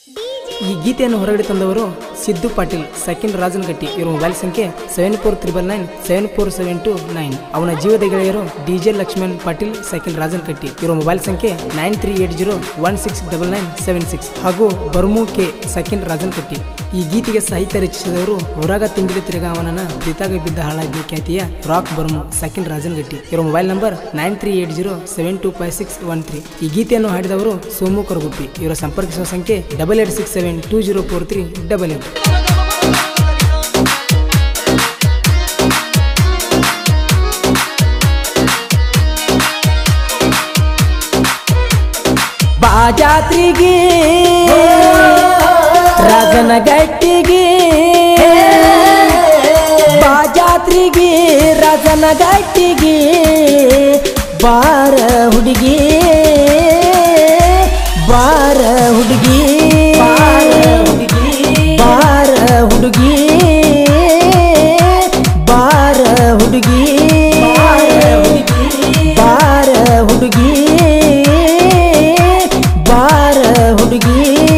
ಈ ಗೀತೆಯನ್ನು ಹೊರಗಡೆ ತಂದವರು ಸಿದ್ದು ಪಾಟೀಲ್ ಸೆಕೆಂಡ್ ರಾಜನಗಟ್ಟಿ ಇವರ ಮೊಬೈಲ್ ಸಂಖ್ಯೆ seven four triple nine seven four seven two nine ಅವನ ಜೀವದ ಗೆಳೆಯರು ಡಿಜೆ ಲಕ್ಷ್ಮಣ್ ಪಾಟೀಲ್ ಸೆಕೆಂಡ್ ರಾಜನಕಟ್ಟಿ ಇವರ ಮೊಬೈಲ್ ಸಂಖ್ಯೆ nine three eight zero one six double nine seven six ಹಾಗೂ ಬರ್ಮು ಕೆ ಸೆಕೆಂಡ್ ರಾಜನಕಟ್ಟಿ ಈ ಗೀತೆಗೆ ಸಾಹಿತ್ಯ ರಚಿಸಿದವರು ಹೊರಗ ತಿಂಡಿದ ತಿರುಗಾವನನ ಪ್ರೀತಾಗ ಬಿದ್ದ ಹಾಳಾಗಿ ಖ್ಯಾತಿಯ ರಾಕ್ ಬರ್ಮು ಸೆಕೆಂಡ್ ರಾಜನಗಟ್ಟಿ ಇವರ mobile number nine three eight zero seven two five six one three ಈ ಗೀತೆಯನ್ನು ಹಾಡಿದವರು ಸೋಮು ಕರಗುಪ್ಪಿ ಇವರ ಸಂಪರ್ಕಿಸುವ ಸಂಖ್ಯೆ double eight six seven two zero four three double eight ಬಾ ಜಾತ್ರೆಗೆ ರಾಜನ ಗಟ್ಟಿಗೆ ಬಾ ಜಾತ್ರೆಗೆ ರಾಜನ ಗಟ್ಟಿಗೆ ಬಾರ ಹುಡುಗಿ ಬಾರ ಹುಡುಗಿ ಬಾರ ಹುಡುಗಿ ಬಾರ ಹುಡುಗಿ ಬಾರ ಹುಡುಗಿ ಬಾರ ಹುಡುಗಿ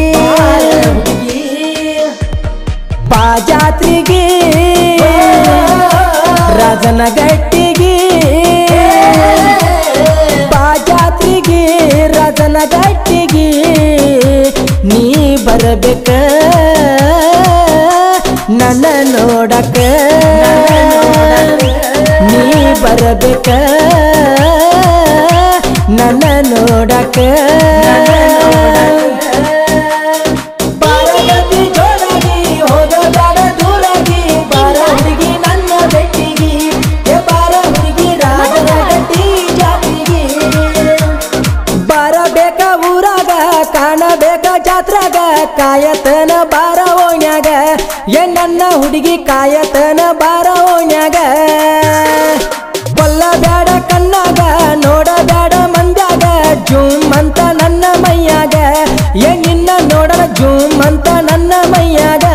ಬಾ ಜಾತ್ರೆಗೆ ರಾಜನ ಗಟ್ಟಿಗೆ ಬಾ ಜಾತ್ರೆಗೆ ರಾಜನ ಗಟ್ಟಿಗೆ ನೀ ಬರಬೇಕ ನನ್ನ ನೋಡಕ ನೀ ಬರಬೇಕ ನನ್ನ ನೋಡಕ ಬಾರಗತಿ ಜೋರಾಗಿ ಹೋಗಬೇಡ ದೂರಾಗಿ ಬಾರ ಹುಡುಗಿ ನನ್ನ ಬೆಟ್ಟಿಗಿ ಏ ಬಾರ ಹುಡುಗಿ ರಾಜನ ಗಟ್ಟಿ ಜಾತಿಗಿ ಬರಬೇಕ ಊರಾಗ ಕಾಣಬೇಕ ಜಾತ್ರಾಗ ಕಾಯತನ ಬಾರ ಓಣ್ಯಾಗ ಏ ನನ್ನ ಹುಡುಗಿ ಕಾಯತನ ಬಾರ ಓಣ್ಯಾಗ ಕೊಲ್ಲಬೇಡ ಕಣ್ಣಾಗ ನೋಡಬೇಡ ಮಂದ್ಯಾಗ ಜೂಮ್ ಅಂತ ನನ್ನ ಮೈಯಾಗ ಏ ನಿನ್ನ ನೋಡಲ ಜೂಮ್ ಅಂತ ನನ್ನ ಮೈಯಾಗ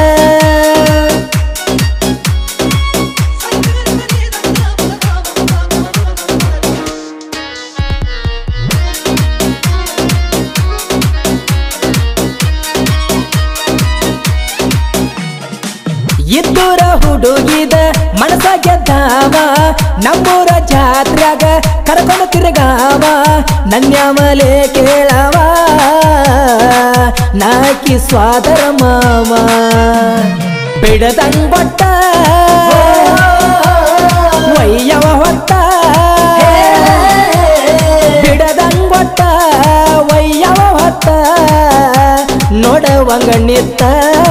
ಇದ್ದೂರ ಹುಡುಗಿದ ಮನಸ ಗೆದ್ದಾವ ನಮ್ಮೂರ ಜಾತ್ರ್ಯಾಗ ಕರ್ಕೊಂಡು ತಿರುಗಾವ ನನ್ಯಾಮಲೆ ಕೇಳವ ನಾಕಿ ಸ್ವಾದರ ಮಾವ ಬಿಡದಂಗ್ ಬಟ್ಟ ವಯ್ಯವ ಹೊತ್ತ ಬಿಡದಂಗ್ ಬಟ್ಟ ವಯ್ಯವ ಹೊತ್ತ ನೋಡವಂಗ ನಿತ್ತ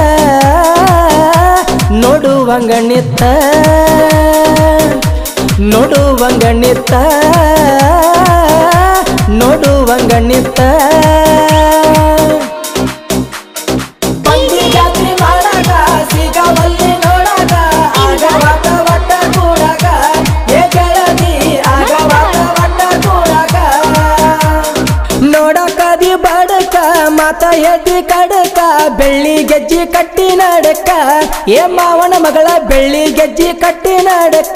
ನೋಡುವಂಗ ನಿತ್ತ ನೋಡುವಂಗ ನಿತ್ತ ನೋಡುವಂಗ ನಿತ್ತ ಬಂದಿ ಜಾತ್ರೆ ಮಾಡಾಗ ಸಿಗವಲ್ಲಿ ನೋಡಾಗ ಆಗ ವಾತ ವಟ್ಟ ಕೂಡಾಗ ಏ ಗೆಳತಿ ಆಗ ವಾತ ವಟ್ಟ ಕೂಡಾಗ ನೋಡಕದಿ ಬಡಕ ಮಾತ ಎದ್ದಿ ಕಡಕ ಬೆಳ್ಳಿ ಗೆಜ್ಜಿ ಕಟ್ಟಿ ನಡಕ ಏ ಮಾವನ ಮಗಳ ಬೆಳ್ಳಿ ಗೆಜ್ಜಿ ಕಟ್ಟಿ ನಡಕ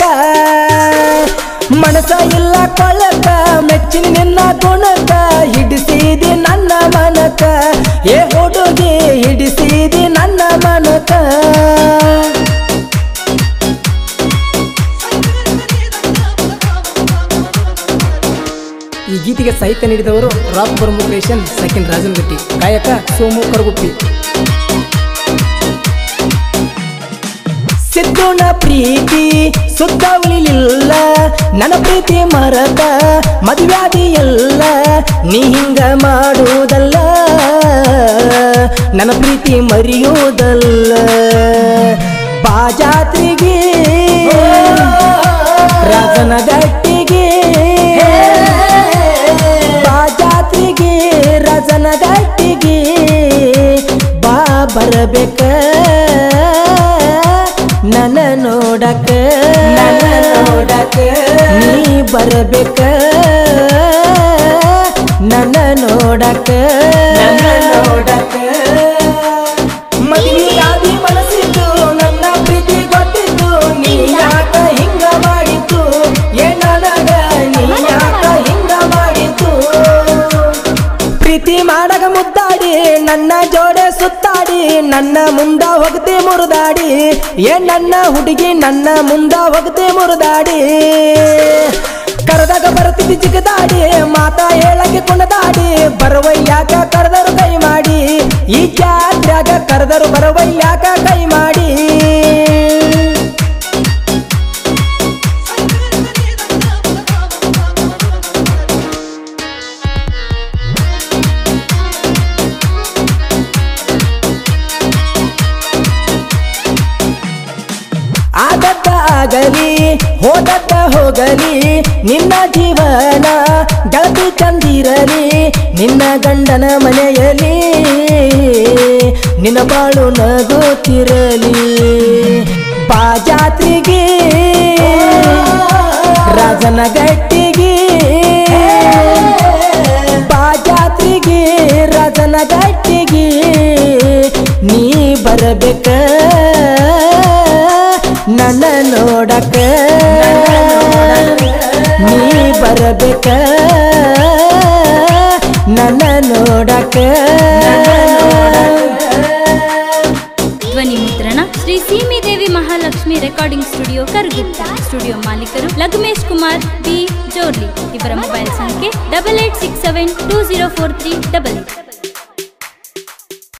ಮನಸ ಇಲ್ಲ ಕೊಳಕ ಮೆಚ್ಚಿನ ನಿನ್ನ ಗುಣಕ ಹಿಡಿಸಿದಿ ನನ್ನ ಮನಕ ಏ ಹುಡುಗಿ ಹಿಡಿಸಿದಿ ನನ್ನ ಮನಕ ಈ ಗೀತೆಗೆ ಸಾಹಿತ್ಯ ನೀಡಿದವರು rock Barmu creation second Rajanagatti ಗಾಯಕ ಸೋಮು ಕರಗುಪ್ಪಿ ಸಿದ್ದುನ ಪ್ರೀತಿ ಸುತ್ತ ಉಳಿಲಿಲ್ಲ ನನ್ನ ಪ್ರೀತಿ ಮರತ ಮದುವ್ಯಾದಿ ಎಲ್ಲ ನೀ ಹಿಂಗ ಮಾಡುವುದಲ್ಲ ನನ್ನ ಪ್ರೀತಿ ಮರೆಯುವುದಲ್ಲ ಬಾ ಜಾತ್ರೆಗೆ ರಾಜನ ಗಟ್ಟಿಗೆ ಬಾ ಜಾತ್ರೆಗೆ ರಾಜನ ಗಟ್ಟಿಗೆ ಬಾ ಬರಬೇಕ ನನ್ನ ನೋಡಕ ನನ್ನ ನೋಡಕ ನೀ ಬರಬೇಕ ನನ್ನ ನೋಡಕ ನನ್ನ ನೋಡಕ ಮದುವೆಯಾದಿ ಮನಸ್ಸಿದ್ದು ನನ್ನ ಪ್ರೀತಿ ಗೊತ್ತಿದ್ದು ನೀ ಯಾಕ ಹಿಂಗ ಮಾಡಿದ್ದು ಏ ನನಗ ನೀ ಯಾಕ ಹಿಂಗ ಮಾಡಿದ್ದು ಪ್ರೀತಿ ಮಾಡಗ ಮುದ್ದಾಡಿ ನನ್ನ ಜೋಡೆ ಸುತ್ತಾಡಿ ನನ್ನ ಮುಂದ ಹೋಗದೆ ಮುರಿದಾಡಿ ಏ ನನ್ನ ಹುಡುಗಿ ನನ್ನ ಮುಂದ ಹೋಗದೆ ಮುರಿದಾಡಿ ಕರೆದಾಗ ಬರ್ತಿದ್ದಿ ಜಿಗದಾಡಿ ಮಾತಾ ಹೇಳಕ್ಕೆ ಕುಣದಾಡಿ ಬರವಯ್ಯಾಕ ಕರೆದರು ಕೈ ಮಾಡಿ ಈ ಜಾತ್ರ್ಯಾಗ ಕರೆದರು ಬರವಯ್ಯಾಕ ಕೈ ಮಾಡಿ ಆಗತ್ತ ಆಗಲಿ ಹೋದತ್ತ ಹೋಗಲಿ ನಿನ್ನ ಜೀವನ ಗೆಳತಿ ಚಂದಿರಲಿ ನಿನ್ನ ಗಂಡನ ಮನೆಯಲ್ಲಿ ನಿನ್ನ ಬಾಳು ನಗುತ್ತಿರಲಿ ಬಾ ಜಾತ್ರೆಗೆ ರಾಜನ ಗಟ್ಟಿಗೆ ಬಾ ಜಾತ್ರೆಗೆ ರಾಜನ ಗಟ್ಟಿಗೆ ನೀ ಬರಬೇಕ ನನ್ನ ನೋಡಕ ನೀ ಬರಬೇಕ ನನ್ನ ನೋಡಕ ಧ್ವನಿ ಮುದ್ರಣ ಶ್ರೀ ಸೀಮಿದೇವಿ ಮಹಾಲಕ್ಷ್ಮಿ ರೆಕಾರ್ಡಿಂಗ್ ಸ್ಟುಡಿಯೋ ಕರಗುತ್ತಾ ಸ್ಟುಡಿಯೋ ಮಾಲೀಕರು ಲಘುಮೇಶ್ ಕುಮಾರ್ ಬಿ ಜೋರ್ಲಿ ಇವರ ಮೊಬೈಲ್ ಸಂಖ್ಯೆ double eight six seven two zero four three double eight